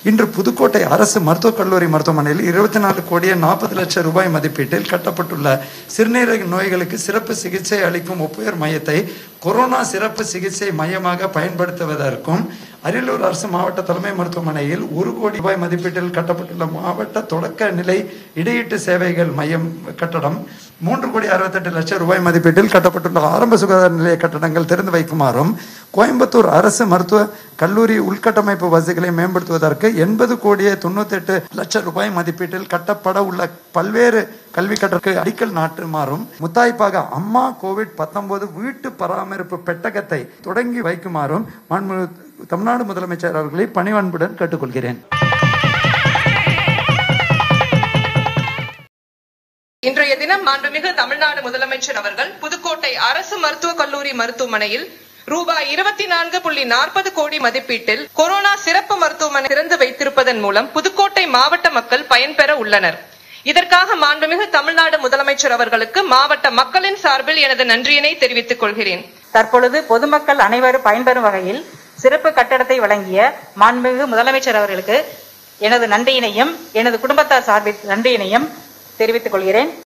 இன்று புதுக்கோட்டை அரசு மருத்துவக் கல்லூரி மருத்துவமனையில் இருபத்தி நாலு கோடியே நாற்பது லட்சம் ரூபாய் மதிப்பீட்டில் கட்டப்பட்டுள்ள சிறுநீரக நோய்களுக்கு சிறப்பு சிகிச்சை அளிக்கும் ஒப்புயர் மையத்தை கொரோனா சிறப்பு சிகிச்சை மையமாக பயன்படுத்துவதற்கும் அரியலூர் அரசு மாவட்ட தலைமை மருத்துவமனையில் ஒரு கோடி ரூபாய் மதிப்பீட்டில் கட்டப்பட்டுள்ள மாவட்ட தொடக்க நிலை இடையீட்டு சேவைகள் மையம் கட்டடம் மூன்று கோடி அறுபத்தெட்டு லட்சம் ரூபாய் மதிப்பீட்டில் கட்டப்பட்டுள்ள ஆரம்ப சுகாதார நிலைய கட்டடங்கள் திறந்து வைக்குமாறும் கோயம்புத்தூர் அரசு மருத்துவ கல்லூரி உள்கட்டமைப்பு வசதிகளை மேம்படுத்துவதற்கு எண்பது கோடியே தொண்ணூத்தெட்டு லட்சம் ரூபாய் மதிப்பீட்டில் கட்டப்பட உள்ள பல்வேறு கல்வி கட்டடக்கு அடிக்கல் நாட்டுமாறும் முத்தாய்ப்பாக அம்மா கோவிட் பத்தொன்பது வீட்டு பராமரிப்பு பெட்டகத்தை தொடங்கி வைக்குமாறும் மாண்பு தமிழ்நாடு முதலமைச்சர் அவர்களை பணிவன்புடன் கேட்டுக்கொள்கிறேன் இன்றைய தினம் மாண்புமிகு தமிழ்நாடு முதலமைச்சர் அவர்கள் புதுக்கோட்டை அரசு மருத்துவக் கல்லூரி மருத்துவமனையில் ரூபாய் இருபத்தி நான்கு புள்ளி நாற்பது கோடி மதிப்பீட்டில் கொரோனா சிறப்பு மருத்துவமனை திறந்து வைத்திருப்பதன் மூலம் புதுக்கோட்டை மாவட்ட மக்கள் பயன்பெற உள்ளனர் இதற்காக மாண்புமிகு தமிழ்நாடு முதலமைச்சர் அவர்களுக்கு மாவட்ட மக்களின் சார்பில் எனது நன்றியினை தெரிவித்துக் கொள்கிறேன் தற்பொழுது பொதுமக்கள் அனைவரும் பயன்பெறும் வகையில் சிறப்பு கட்டடத்தை வழங்கிய மாண்புமிகு முதலமைச்சர் அவர்களுக்கு எனது நன்றியினையும் எனது குடும்பத்தார் சார்பில் நன்றியினையும் தெரிவித்துக் கொள்கிறேன்